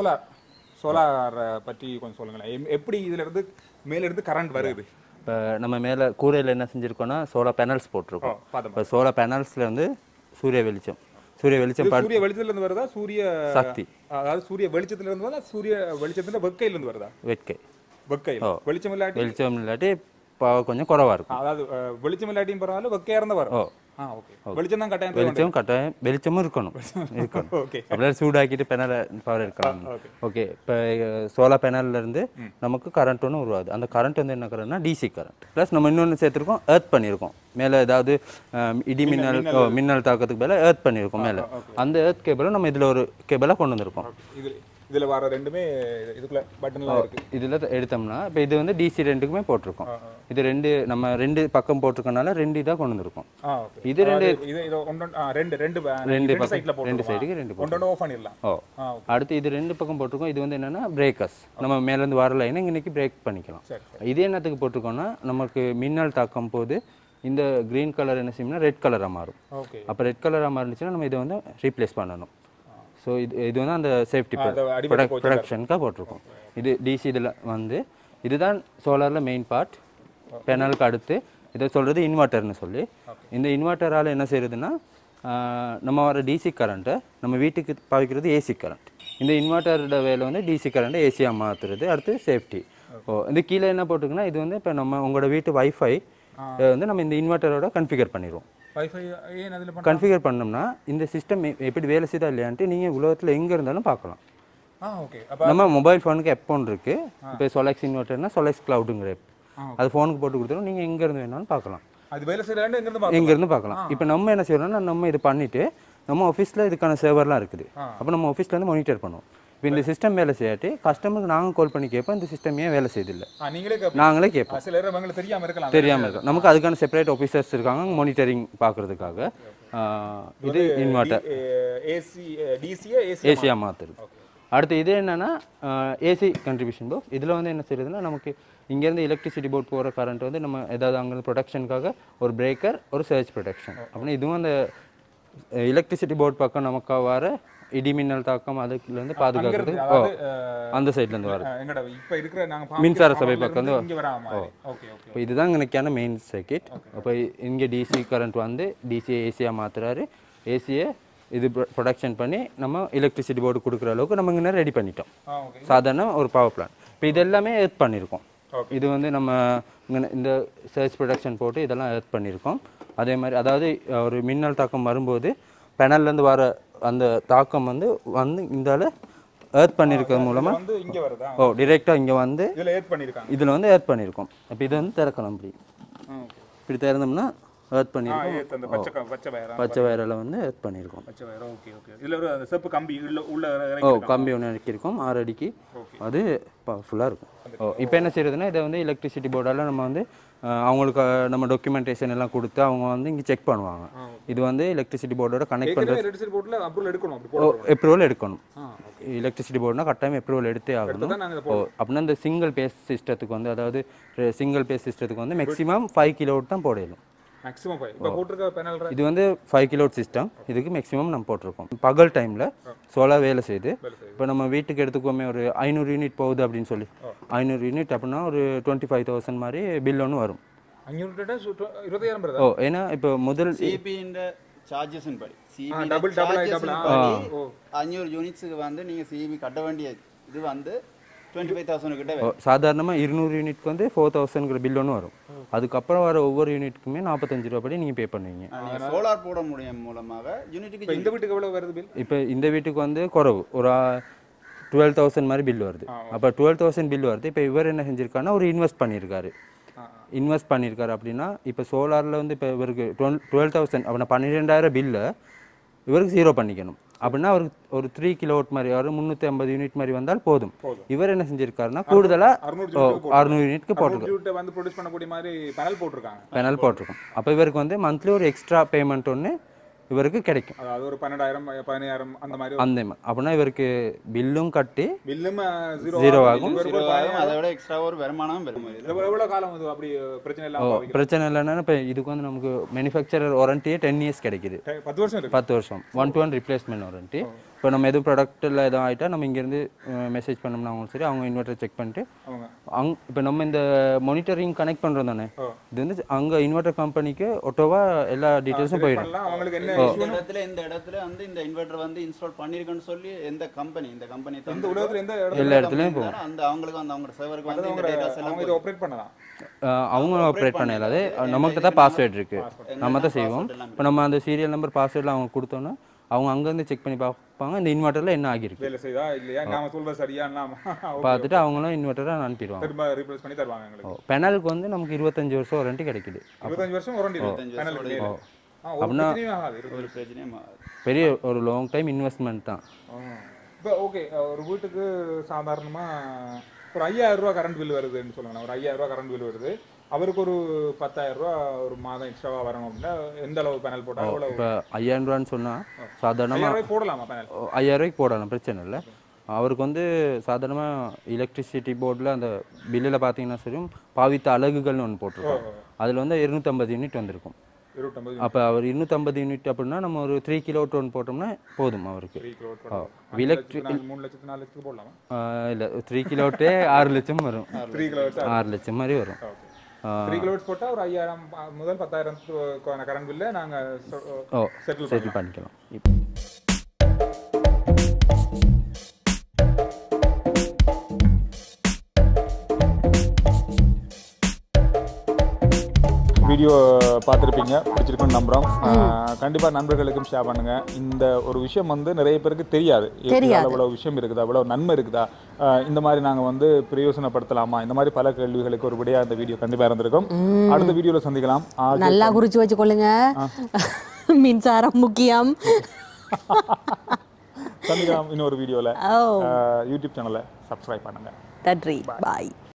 Solar solar பற்றி கொஞ்சம் சொல்லுங்களேன் எம்- எப்படி இதுல இருந்து மேல இருந்து கரண்ட் வருது இப்போ நம்ம மேலே கூரையில் என்ன செஞ்சுருக்கோம்னா சோலார் பேனல்ஸ் போட்டிருக்கோம் பார்த்தோம் இப்போ சோலார் பேனல்ஸ்ல இருந்து சூரிய வெளிச்சம் சூரிய வெளிச்சம் இது ப- சூரிய வெளிச்சத்துல இருந்து வருதா சூரிய சக்தி அதாவது சூரிய வெளிச்சத்துல இருந்து வருதா சூரிய வெளிச்சத்துல வெக்கையில இருந்து வருதா வெட்கை வெக்கையில வெளிச்சம் இல்லாட்டி வெளிச்சம் இல்லாட்டி பவர் கொஞ்சம் குறவா இருக்கும் அதாவது அஹ், வெளிச்சம் இல்லாட்டியும் பரவாயில்ல வெக்கையா இருந்தா வரும் ஓ ஆ ஓகே வெளிச்சம் தான் கட்டாயம் தேவை. வெளிச்சம் கட்டாயம் வெளிச்சமும் இருக்கணும் இருக்கணும் ஓகே அப்படியே சூடாக்கிட்டு பேனலை பவர் இருக்கலாம் ஓகே ஓகே இப்போ சோலார் பேனல்ல இருந்து நமக்கு கரண்ட் ஒன்று உருவாது அந்த கரண்ட் வந்து என்ன கரண்ட்னா டிசி கரண்ட் ப்ளஸ் நம்ம இன்னொன்று சேர்த்துருக்கோம் எர்த் பண்ணியிருக்கோம் மேலே ஏதாவது அஹ், இடி மின்னல் ஓ, மின்னல் தாக்கத்துக்கு மேலே எர்த் பண்ணியிருக்கோம் மேலே அந்த எர்த் கேபிளை நம்ம இதில் ஒரு கேபிளாக கொண்டு வந்திருக்கோம் இது இதுல வர ரெண்டுமே இதுக்குள்ள பட்டன்லாம் இருக்கு இதில் எடுத்தோம்னா இப்போ இது வந்து டிசி ரெண்டுக்குமே போட்டிருக்கோம் இது ரெண்டு நம்ம ரெண்டு பக்கம் போட்டிருக்கனால ரெண்டு இதாக கொண்டு வந்திருக்கோம் ஆ ஓகே இது ரெண்டு இது இது ஒன்று ரெண்டு ரெண்டு ப- ரெண்டு ரெண்டு பக்கம் சைடுல ரெண்டு போட்டு சைடுக்கு ரெண்டு ஒன்று ஒன்று ஆஃப் பண்ணிடலாம் ஓ ஆ அடுத்து இது ரெண்டு பக்கம் போட்டிருக்கோம் இது வந்து என்னன்னா பிரேக்கர்ஸ் நம்ம மேலேருந்து வர லைனை இன்னைக்கு பிரேக் பண்ணிக்கலாம் சரி இது என்னத்துக்கு போட்டிருக்கோம்னா நமக்கு மின்னல் தாக்கம் போது இந்த க்ரீன் கலர் என்ன செய்யணும்னா ரெட் கலராக மாறும் ஓகே அப்போ ரெட் கலராக மாறுச்சுன்னா நம்ம இதை வந்து ரீப்ளேஸ் பண்ணணும் ஸோ இது இது வந்து அந்த சேஃப்டி அந்த அடிபட்டு போச்சு ப்ரொடக்ஷனுக்காக போட்டிருக்கோம் இது டிசி இதில் வந்து இதுதான் சோலாரில் மெயின் பார்ட் பேனலுக்கு அடுத்து இதை சொல்கிறது இன்வெர்ட்டர்னு சொல்லி இந்த இன்வெர்ட்டரால் என்ன செய்யறதுன்னா ஆஹ், நம்ம வர டிசி கரண்ட்டை நம்ம வீட்டுக்கு பாவிக்கிறது ஏசி கரண்ட் இந்த இன்வெர்ட்டரோட வேலை வந்து டிசி கரண்ட்டை ஏசியாக மாற்றுறது அடுத்து சேஃப்டி ஓ இந்த கீழே என்ன போட்டிருக்குன்னா இது வந்து இப்போ நம்ம உங்களோட வீட்டு வைஃபை வந்து நம்ம இந்த இன்வெர்ட்டரோட கன்ஃபிகர் பண்ணிடுவோம் வைஃபை ஏன் அதில் பண்ண கன்ஃபிகர் பண்ணோம்னா இந்த சிஸ்டம் எப்படி வேலை செய்தா இல்லையான்ட்டு நீங்கள் உலகத்தில் எங்கே இருந்தாலும் பார்க்கலாம் ஆ ஓகே அப்போ நம்ம மொபைல் ஃபோனுக்கு எப்போ ஒன்று இருக்கு இப்போ சொலெக்ஸ் இன்வெர்ட்டர்னா சொலெக்ஸ் கிளவுடுங்கிற app. அது ஃபோனுக்கு போட்டு கொடுத்துரும் நீங்கள் எங்கே இருந்து வேணாலும் பார்க்கலாம் அது வேலை செய்யலாண்டு எங்கேருந்து பார்க்கலாம் எங்கேருந்து பார்க்கலாம் இப்போ நம்ம என்ன செய்யறோம்னா நம்ம இது பண்ணிட்டு நம்ம ஆஃபீஸில் இதுக்கான சர்வர்லாம் இருக்குது அப்போ நம்ம ஆஃபீஸ்ல இருந்து மானிட்டர் பண்ணுவோம் இப்போ இந்த சிஸ்டம் வேலை செய்யாட்டி கஸ்டமருக்கு நாங்கள் கால் பண்ணி கேட்போம் இந்த சிஸ்டம் ஏன் வேலை செய்தில்லை ஆ நீங்களே கேப்பீங்க. நாங்களே கேட்போம் ஆ, சில நேரம் உங்களுக்கு தெரியாம இருக்கலாம் தெரியாமல் இருக்கும் நமக்கு அதுக்கான செப்பரேட் ஆஃபீஸர்ஸ் இருக்காங்க மானிட்டரிங் பார்க்கறதுக்காக ஆஹ், இது இன்வெர்ட்டர் ஏசி டிசியே ஏசி ஏசியாக மாற்றுறது அடுத்து இது என்னன்னா ஏசி கண்ட்ரிபியூஷன் பாக்ஸ் இதில் வந்து என்ன செய்யறதுன்னா நமக்கு இங்கேருந்து எலக்ட்ரிசிட்டி போர்ட் போகிற கரண்ட் வந்து நம்ம ஏதாவது அங்கே ப்ரொடெக்ஷனுக்காக ஒரு பிரேக்கர் ஒரு சர்ச் ப்ரொடெக்ஷன் அப்படின்னா இதுவும் அந்த எலக்ட்ரிசிட்டி போர்ட் பக்கம் நமக்கு வர இடி மின்னல் தாக்கம் அதுலேருந்து பாதுகாக்கிறதுக்கு ஓ அதாவது அஹ், அந்த சைட்லேருந்து வர அஹ், எங்கட இப்ப இருக்கிற நாங்க மின்சார சபை பாவிக்கிற பக்கம் இருந்து இங்க வராம மாதிரி ஓகே ஓகே இப்போ இதுதான் எனக்கான மெயின் சர்க்கிட் அப்போ இங்கே டிசி கரண்ட் வந்து டிசியை ஏசியாக மாற்றுறாரு ஏசியை இது ப்ரொடக்ஷன் பண்ணி நம்ம எலக்ட்ரிசிட்டி போர்டு கொடுக்குற அளவுக்கு நம்ம இங்கே ரெடி பண்ணிட்டோம் ஆ ஓகே சாதாரண ஒரு பவர் பிளான் இப்போ இது எல்லாமே எர்த் பண்ணியிருக்கோம் Okay. இது வந்து நம்ம இங்க இந்த சர்ச் ப்ரொடக்ஷன் போட்டு இதெல்லாம் எர்த் பண்ணியிருக்கோம் அதே மாதிரி அதாவது அஹ், ஒரு மின்னல் தாக்கம் வரும்போது பேனல்லேருந்து வர அந்த தாக்கம் வந்து வந்து இந்தால எர்த் பண்ணியிருக்கிறது மூலமாக வந்து இங்க வருதா ஓ டிரெக்டாக இங்கே வந்து இதுல ஏத் பண்ணிருக்காங்க இதில் வந்து எர்த் பண்ணியிருக்கோம் இப்போ இது வந்து திறக்கலாம் இப்படி ஆ, okay. இப்படி திறந்தோம்னா எர்த் ஆ பண்ணியிருக்கோம் ஏத் அந்த பச்சை க- பச்சை வயரா பச்சை வயரில் வந்து எர்த் பண்ணியிருக்கோம் பச்சை வயரா ஓகே ஓகே இதுல ஒரு அந்த செப்பு கம்பி உள்ள உள்ள ஓ இறங்கி கம்பி ஒன்று இறக்கியிருக்கோம் ஆறு அடிக்கு Okay. அது ஃபுல்லாக இருக்கும் ஓ இப்போ என்ன செய்யறதுன்னா இதை வந்து எலக்ட்ரிசிட்டி போர்டால் நம்ம வந்து அஹ், அவங்களுக்கு அஹ், நம்ம டாக்குமெண்டேஷன் எல்லாம் கொடுத்து அவங்க வந்து இங்கே செக் பண்ணுவாங்க இது வந்து எலக்ட்ரிசிட்டி போர்டோட கனெக்ட் பண்ணுறது ஏற்கனவே ரெட் போர்ட்ல அப்ரூவல் எடுக்கணும் அப்படி ஓ போட எப்ரூவல் எடுக்கணும் ஆ எலக்ட்ரிசிட்டி போர்டுனா கட்டாயம் எப்ரூவல் எடுத்தே ஆகணும் தான் நாங்க இதை ஓ அப்படின்னா இந்த சிங்கிள் பேஸ் சிஸ்டத்துக்கு வந்து அதாவது சிங்கிள் பேஸ் சிஸ்டத்துக்கு வந்து மேக்ஸிமம் ஃபைவ் கிலோவுட் தான் போடணும் மேக்ஸிமம் ஃபைவ் இப்போ போட்டிருக்க பேனல் இது வந்து ஃபைவ் கிலோட் சிஸ்டம் இதுக்கு மேக்ஸிமம் நம்ம போட்டிருக்கோம் பகல் டைமில் சோலார் வேலை செய்யுது வேலை செய்யுது. இப்போ நம்ம வீட்டுக்கு எடுத்துக்கோமே ஒரு ஐநூறு யூனிட் போகுது அப்படின்னு சொல்லி ஐநூறு யூனிட் அப்படின்னா ஒரு டுவெண்ட்டி ஃபைவ் தௌசண்ட் மாதிரி பில் ஒன்று வரும் அஞ்சூறு டேட்டா இருபதாயிரம் வருதா ஓ ஏன்னா இப்போ முதல் சிபின்ற சார்ஜஸின் படி சிபி double, double ஆயி, double ஆ? ஓ. அஞ்சூறு யூனிட்ஸுக்கு வந்து நீங்க சிபி கட்ட வேண்டிய இது வந்து டுவெண்ட்டி ஃபைவ் தௌசண்ட் கிட்ட ஓ, சாதாரணமா இருநூறு யூனிட்க்கு வந்து ஃபோர் தௌசண்ட்ங்கிற பில் ஒன்று வரும் அதுக்கப்புறம் வர ஒவ்வொரு யூனிட்டுக்குமே நாற்பத்தஞ்சு ரூபா படி நீங்கள் பே பண்ணுவீங்க நீங்க சோலார் போட முடியும் மூலமாக யூனிட்டுக்கு இப்போ இந்த வீட்டுக்கு எவ்வளவு வருது பில் இப்போ இந்த வீட்டுக்கு வந்து குறவு ஒரு டுவெல் தௌசண்ட் மாதிரி பில் வருது அப்போ டுவெல் தௌசண்ட் பில் வருது இப்போ இவர் என்ன செஞ்சிருக்காருன்னா ஒரு இன்வெஸ்ட் பண்ணியிருக்காரு இன்வெஸ்ட் பண்ணியிருக்காரு அப்படின்னா இப்போ சோலாரில் வந்து இப்போ இவருக்கு டுவெல் டுவெல் தௌசண்ட் அப்படின்னா பன்னிரெண்டாயிரம் பில்லை இவருக்கு ஜீரோ பண்ணிக்கணும் அப்படின்னா அவருக்கு ஒரு த்ரீ கிலோவாட் மாதிரி ஒரு முந்நூற்றி ஐம்பது யூனிட் மாதிரி வந்தால் போதும் இவர் என்ன செஞ்சிருக்காருன்னா கூடுதலாக அறுநூறு அறுநூறு யூனிட்க்கு போட்டிருக்காரு யூனிட் வந்து ப்ரொடியூஸ் பண்ணக்கூடிய மாதிரி பேனல் போட்டிருக்காங்க பெனல் போட்டிருக்கோம் அப்போ இவருக்கு வந்து மந்த்லி ஒரு எக்ஸ்ட்ரா பேமெண்ட் ஒன்று இவருக்கு கிடைக்கும் அதாவது ஒரு பன்னெண்டாயிரம் பதினாயிரம் அந்த மாதிரி அந்த மா- அப்படின்னா இவருக்கு பில்லும் கட்டி பில்லும் ஜீரோ Zero ஆகும். அதை விட எக்ஸ்ட்ரா ஒரு வருமானம் பெறும் இதுல. எவ்வளவு காலம் இது அப்படி பிரச்சனை இல்லாம பாவிக்கலாம்? பிரச்சனை இல்லைன்னா இப்போ இதுக்கு வந்து நமக்கு மேனுஃபேக்சரர் வாரண்டியே டென் இயர்ஸ் கிடைக்குது டே- பத்து வருஷம் இருக்கு பத்து வருஷம் one to one replacement warranty இப்போ நம்ம எதுவும் ப்ராடக்ட்டில் எதுவும் ஆகிட்டா நம்ம இங்கேருந்து மெசேஜ் பண்ணோம்னா அவங்களும் சரி அவங்க இன்வெர்ட்டர் செக் பண்ணிட்டு அவங்க அங் இப்போ நம்ம இந்த மானிட்டரிங் கனெக்ட் பண்ணுறோம் தானே ஓ. இது வந்து அங்கே இன்வெர்ட்டர் கம்பெனிக்கு ஒட்டோவா எல்லா டீட்டெயில்ஸும் போயிடும் பண்ணலாம் அவங்களுக்கு என்ன இந்த இடத்துல இந்த இடத்துல வந்து இந்த இன்வெர்டர் வந்து இன்ஸ்டால் பண்ணிருக்கேன்னு சொல்லி எந்த கம்பெனி இந்த கம்பெனி இந்த உலகத்துல எந்த இடத்துல எல்லா இடத்துலையும் போகும் அந்த அவங்களுக்கு வந்து அவங்க சர்வருக்கு வந்து இந்த அவங்க டேட்டாஸ் எல்லாம் அவங்க இதை ஆப்ரேட் பண்ணலாம் அஹ் அவங்க ஆப்ரேட் பண்ண இல்லாது நம்மகிட்ட தான் பாஸ்வேர்ட் இருக்குது நம்ம தான் செய்வோம் இப்போ நம்ம அந்த சீரியல் நம்பர் பாஸ்வேர்டில் அவங்க கொடுத்தோன்னா அவங்க அங்கேருந்து செக் பண்ணி பார்ப்பாங்க இந்த இன்வெர்ட்டரில் என்ன ஆகிருக்கு வேலை செய்தா இல்லையா நாம சொல்றது சரியா நாம பார்த்துட்டு அவங்களும் இன்வெர்ட்டரை அனுப்பிடுவாங்க திரும்ப ரீப்ளேஸ் பண்ணி தருவாங்க எங்களுக்கு பெனலுக்கு வந்து நமக்கு இருபத்தஞ்சு வருஷம் வாரண்டி கிடைக்குது இருபத்தஞ்சு வருஷம் வாரண்டி பேனல் ஆ ஒரு அப்படின்னா- பிரச்சனையும் ஆகாது இருபது ஒரு பிரச்சனையும் ஆகாது. பெரிய ஒரு லாங் டைம் இன்வெஸ்ட்மெண்ட் தான் இப்போ ஓகே ஒரு வீட்டுக்கு சாதாரணமா ஒரு ஐயாயிரம் ரூபா கரண்ட் பில் வருதுன்னு சொல்லுங்க ஒரு ஐயாயிரம் ரூபா கரண்ட் பில் வருது அவருக்கு ஒரு பத்தாயிரம் ரூபா ஒரு மாதம் எக்ஸ்ட்ராவா வரணும் அப்படின்னா எந்த அளவு பேனல் போட்டா எவ்வளவு இப்போ ஐயாயிரம் ரூபான்னு சொன்னால் சாதாரணமாக ஐயாயிரம் ரூபாய் போடலாமா பேனல் ஐயாயிரம் ரூபாய்க்கு போடலாம் பிரச்சனை இல்லை அவருக்கு வந்து சாதாரணமாக எலக்ட்ரிசிட்டி போர்டில் அந்த பில்லில் பார்த்தீங்கன்னா சரி பாவித்த அலகுகள்னு ஒன்று போட்டிருக்கோம் அதில் வந்து இருநூற்றம்பது யூனிட் வந்திருக்கும் இருபத்தொம்பது அப்போ அவர் இருநூற்றம்பது யூனிட் அப்படின்னா நம்ம ஒரு த்ரீ கிலோ டோன் போட்டோம்னா போதும் அவருக்கு த்ரீ கிலோ electric- மூணு லட்சத்து நாலு லட்சத்துக்கு போடலாமா இல்லை த்ரீ கிலோட்டே ஆறு லட்சம் வரும் த்ரீ கிலோ ஆறு லட்சம் மாதிரி வரும் ஓகே த்ரீ கிலோவாட்ஸ் போட்டா ஒரு ஐயாயிரம் அ, முதல் பத்தாயிரத்துக்கான கரண்ட் பில்லை நாங்க ஓ செட்டில் செட்டில் பண்ணிக்கலாம் இப்போ வீடியோ பார்த்துருப்பீங்க பிடிச்சிருக்குன்னு நம்புகிறோம் கண்டிப்பாக நண்பர்களுக்கும் ஷேர் பண்ணுங்க இந்த ஒரு விஷயம் வந்து நிறைய பேருக்கு தெரியாது தெரியாது. அவ்வளோ விஷயம் இருக்குதா அவ்வளோ நன்மை இருக்குதா ஆஹ் இந்த மாதிரி நாங்கள் வந்து பிரயோசனப்படுத்தலாமா இந்த மாதிரி பல கேள்விகளுக்கு ஒரு விடையாக இந்த வீடியோ கண்டிப்பாக இருந்திருக்கும் அடுத்த வீடியோவில் சந்திக்கலாம் ஆகிய நல்லா குறிச்சு வச்சுக்கொள்ளுங்க மின்சாரம் முக்கியம் சந்திக்கலாம் இன்னொரு வீடியோவில் ஓ யூடியூப் சேனலை சப்ஸ்கிரைப் பண்ணுங்கள் நன்றி பாய்